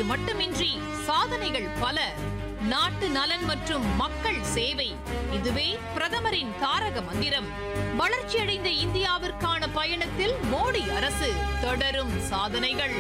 மட்டுமின்றி சாதனைகள் பல நாட்டு நலன் மற்றும் மக்கள் சேவை இதுவே பிரதமரின் தாரக மந்திரம் வளர்ச்சியடைந்த இந்தியாவிற்கான பயணத்தில் மோடி அரசு தொடரும் சாதனைகள்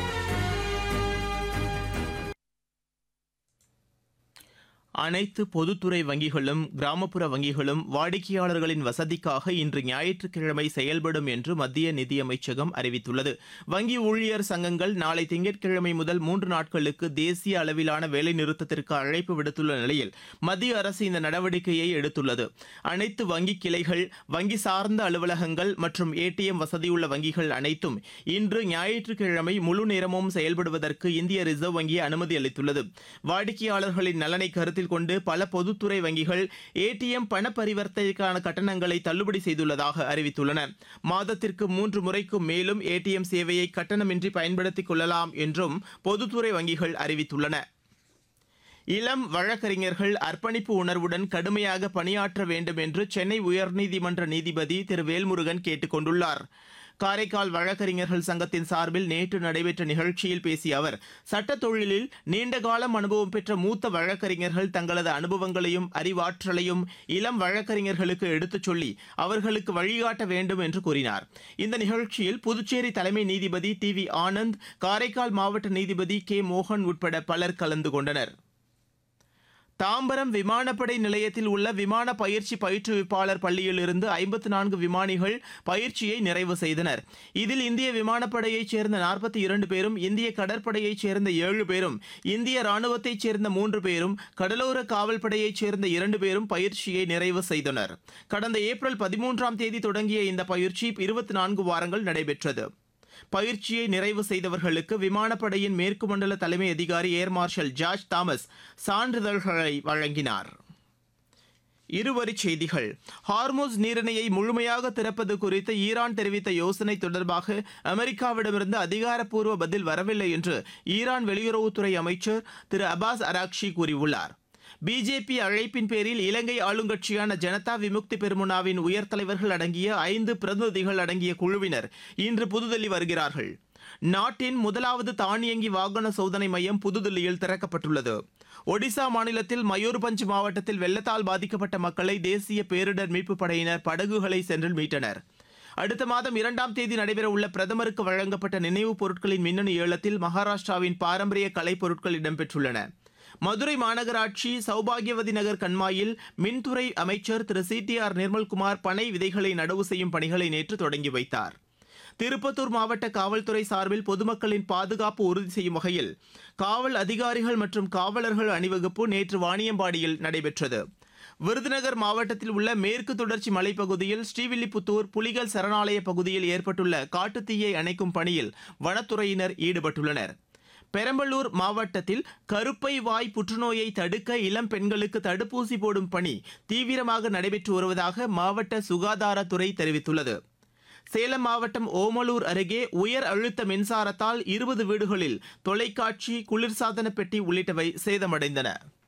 அனைத்து பொதுத்துறை வங்கிகளும் கிராமப்புற வங்கிகளும் வாடிக்கையாளர்களின் வசதிக்காக இன்று ஞாயிற்றுக்கிழமை செயல்படும் என்று மத்திய நிதியமைச்சகம் அறிவித்துள்ளது வங்கி ஊழியர் சங்கங்கள் நாளை திங்கட்கிழமை முதல் மூன்று நாட்களுக்கு தேசிய அளவிலான வேலைநிறுத்தத்திற்கு அழைப்பு விடுத்துள்ள நிலையில் மத்திய அரசு இந்த நடவடிக்கையை எடுத்துள்ளது அனைத்து வங்கி கிளைகள் வங்கி சார்ந்த அலுவலகங்கள் மற்றும் ஏடிஎம் வசதியுள்ள வங்கிகள் அனைத்தும் இன்று ஞாயிற்றுக்கிழமை முழு நேரமும் செயல்படுவதற்கு இந்திய ரிசர்வ் வங்கி அனுமதி அளித்துள்ளது வாடிக்கையாளர்களின் நலனை கருத்தில் கொண்டு பல பொதுத்துறை வங்கிகள் ஏடிஎம் பண பரிவர்த்தனைக்கான கட்டணங்களை தள்ளுபடி செய்துள்ளதாக அறிவித்துள்ளன மாதத்திற்கு மூன்று முறைக்கும் மேலும் ஏடிஎம் சேவையை கட்டணமின்றி பயன்படுத்திக் கொள்ளலாம் என்றும் பொதுத்துறை வங்கிகள் அறிவித்துள்ளன இளம் வழக்கறிஞர்கள் அர்ப்பணிப்பு உணர்வுடன் கடுமையாக பணியாற்ற வேண்டும் என்று சென்னை உயர்நீதிமன்ற நீதிபதி திரு வேல்முருகன் கேட்டுக் கொண்டுள்ளார் காரைக்கால் வழக்கறிஞர்கள் சங்கத்தின் சார்பில் நேற்று நடைபெற்ற நிகழ்ச்சியில் பேசிய அவர் சட்டத் தொழிலில் நீண்ட காலம் அனுபவம் பெற்ற மூத்த வழக்கறிஞர்கள் தங்களது அனுபவங்களையும் அறிவாற்றலையும் இளம் வழக்கறிஞர்களுக்கு எடுத்துச் சொல்லி அவர்களுக்கு வழிகாட்ட வேண்டும் என்று கூறினார் இந்த நிகழ்ச்சியில் புதுச்சேரி தலைமை நீதிபதி டி வி ஆனந்த் காரைக்கால் மாவட்ட நீதிபதி கே மோகன் உட்பட பலர் கலந்து கொண்டனர் தாம்பரம் விமானப்படை நிலையத்தில் உள்ள விமான பயிற்சி பயிற்றுவிப்பாளர் பள்ளியிலிருந்து ஐம்பத்து நான்கு விமானிகள் பயிற்சியை நிறைவு செய்தனர் இதில் இந்திய விமானப்படையைச் சேர்ந்த நாற்பத்தி இரண்டு பேரும் இந்திய கடற்படையைச் சேர்ந்த ஏழு பேரும் இந்திய ராணுவத்தைச் சேர்ந்த மூன்று பேரும் கடலோர காவல் படையைச் சேர்ந்த இரண்டு பேரும் பயிற்சியை நிறைவு செய்தனர் கடந்த ஏப்ரல் பதிமூன்றாம் தேதி தொடங்கிய இந்த பயிற்சி இருபத்தி நான்கு வாரங்கள் நடைபெற்றது பயிற்சியை நிறைவு செய்தவர்களுக்கு விமானப்படையின் மேற்கு மண்டல தலைமை அதிகாரி ஏர் மார்ஷல் ஜார்ஜ் தாமஸ் சான்றிதழ்களை வழங்கினார் இருவரிச் செய்திகள் ஹார்மோஸ் நீரிணையை முழுமையாக திறப்பது குறித்து ஈரான் தெரிவித்த யோசனை தொடர்பாக அமெரிக்காவிடமிருந்து அதிகாரப்பூர்வ பதில் வரவில்லை என்று ஈரான் வெளியுறவுத்துறை அமைச்சர் திரு அபாஸ் அராக்ஷி கூறியுள்ளார் பிஜேபி அழைப்பின் பேரில் இலங்கை ஆளுங்கட்சியான ஜனதா விமுக்தி பெருமுனாவின் உயர் தலைவர்கள் அடங்கிய ஐந்து பிரதிநிதிகள் அடங்கிய குழுவினர் இன்று புதுதில்லி வருகிறார்கள் நாட்டின் முதலாவது தானியங்கி வாகன சோதனை மையம் புதுதில்லியில் திறக்கப்பட்டுள்ளது ஒடிசா மாநிலத்தில் மயூர்பஞ்ச் மாவட்டத்தில் வெள்ளத்தால் பாதிக்கப்பட்ட மக்களை தேசிய பேரிடர் மீட்புப் படையினர் படகுகளை சென்று மீட்டனர் அடுத்த மாதம் இரண்டாம் தேதி நடைபெறவுள்ள பிரதமருக்கு வழங்கப்பட்ட நினைவுப் பொருட்களின் மின்னணு ஏலத்தில் மகாராஷ்டிராவின் பாரம்பரிய கலைப் பொருட்கள் இடம்பெற்றுள்ளன மதுரை மாநகராட்சி சௌபாகியவதி நகர் கண்மாயில் மின்துறை அமைச்சர் Thiru C T R Nirmalkumar பனை விதைகளை நடவு செய்யும் பணிகளை நேற்று தொடங்கி வைத்தார் திருப்பத்தூர் மாவட்ட காவல்துறை சார்பில் பொதுமக்களின் பாதுகாப்பு உறுதி செய்யும் வகையில் காவல் அதிகாரிகள் மற்றும் காவலர்கள் அணிவகுப்பு நேற்று வாணியம்பாடியில் நடைபெற்றது விருதுநகர் மாவட்டத்தில் உள்ள மேற்கு தொடர்ச்சி மலைப்பகுதியில் ஸ்ரீவில்லிபுத்தூர் புலிகள் சரணாலய பகுதியில் ஏற்பட்டுள்ள காட்டுத்தீயை அணைக்கும் பணியில் வனத்துறையினர் ஈடுபட்டுள்ளனர் பெரம்பலூர் மாவட்டத்தில் கருப்பை வாய் புற்றுநோயை தடுக்க இளம் பெண்களுக்கு தடுப்பூசி போடும் பணி தீவிரமாக நடைபெற்று வருவதாக மாவட்ட சுகாதாரத்துறை தெரிவித்துள்ளது சேலம் மாவட்டம் ஓமலூர் அருகே உயர் அழுத்த மின்சாரத்தால் இருபது வீடுகளில் தொலைக்காட்சி குளிர்சாதன பெட்டி உள்ளிட்டவை சேதமடைந்தன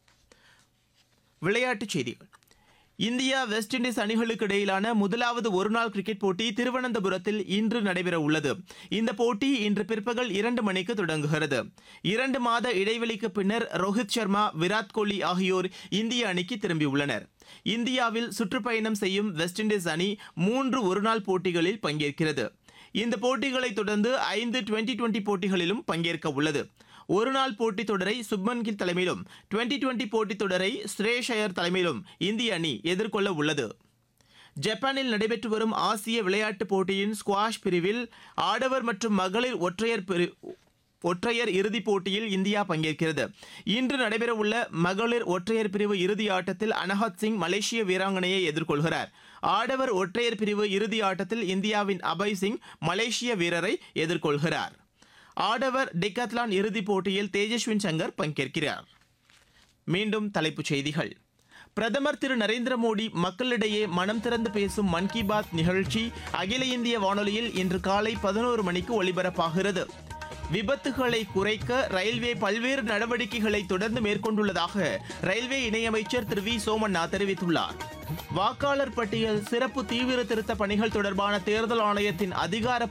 விளையாட்டுச் செய்திகள் இந்தியா வெஸ்ட் இண்டீஸ் அணிகளுக்கு இடையிலான முதலாவது ஒருநாள் கிரிக்கெட் போட்டி திருவனந்தபுரத்தில் இன்று நடைபெற உள்ளது இந்த போட்டி இன்று பிற்பகல் இரண்டு மணிக்கு தொடங்குகிறது இரண்டு மாத இடைவெளிக்கு பின்னர் ரோஹித் சர்மா விராட் கோலி ஆகியோர் இந்திய அணிக்கு திரும்பியுள்ளனர் இந்தியாவில் சுற்றுப்பயணம் செய்யும் வெஸ்ட் இண்டீஸ் அணி மூன்று ஒருநாள் போட்டிகளில் பங்கேற்கிறது இந்த போட்டிகளைத் தொடர்ந்து ஐந்து டுவெண்டி டுவெண்டி போட்டிகளிலும் பங்கேற்க உள்ளது ஒருநாள் போட்டித் தொடரை சுப்மன் கில் தலைமையிலும் டுவெண்டி டுவெண்டி போட்டித் தொடரை ஸ்ரேஷ் ஐயர் தலைமையிலும் இந்திய அணி எதிர்கொள்ள உள்ளது ஜப்பானில் நடைபெற்று வரும் ஆசிய விளையாட்டுப் போட்டியின் ஸ்குவாஷ் பிரிவில் ஆடவர் மற்றும் மகளிர் ஒற்றையர் பிரி ஒற்றையர் இறுதிப் போட்டியில் இந்தியா பங்கேற்கிறது இன்று நடைபெறவுள்ள மகளிர் ஒற்றையர் பிரிவு இறுதி ஆட்டத்தில் அனஹத் சிங் மலேசிய வீராங்கனையை எதிர்கொள்கிறார் ஆடவர் ஒற்றையர் பிரிவு இறுதி ஆட்டத்தில் இந்தியாவின் அபய் சிங் மலேசிய வீரரை எதிர்கொள்கிறார் ஆடவர் டிகத்லான் இறுதிப் போட்டியில் தேஜஸ்வின் சங்கர் பங்கேற்கிறார் மீண்டும் தலைப்புச் செய்திகள் பிரதமர் திரு நரேந்திர மோடி மக்களிடையே மனம் திறந்து பேசும் மன் கி பாத் நிகழ்ச்சி அகில இந்திய வானொலியில் இன்று காலை பதினோரு மணிக்கு ஒலிபரப்பாகிறது விபத்துகளை குறைக்க ரயில்வே பல்வேறு நடவடிக்கைகளை தொடர்ந்து மேற்கொண்டுள்ளதாக ரயில்வே இணையமைச்சர் திரு வி சோமண்ணா தெரிவித்துள்ளார் வாக்காளர் பட்டியல் சிறப்பு தீவிர திருத்த பணிகள் தொடர்பான தேர்தல் ஆணையத்தின் அதிகார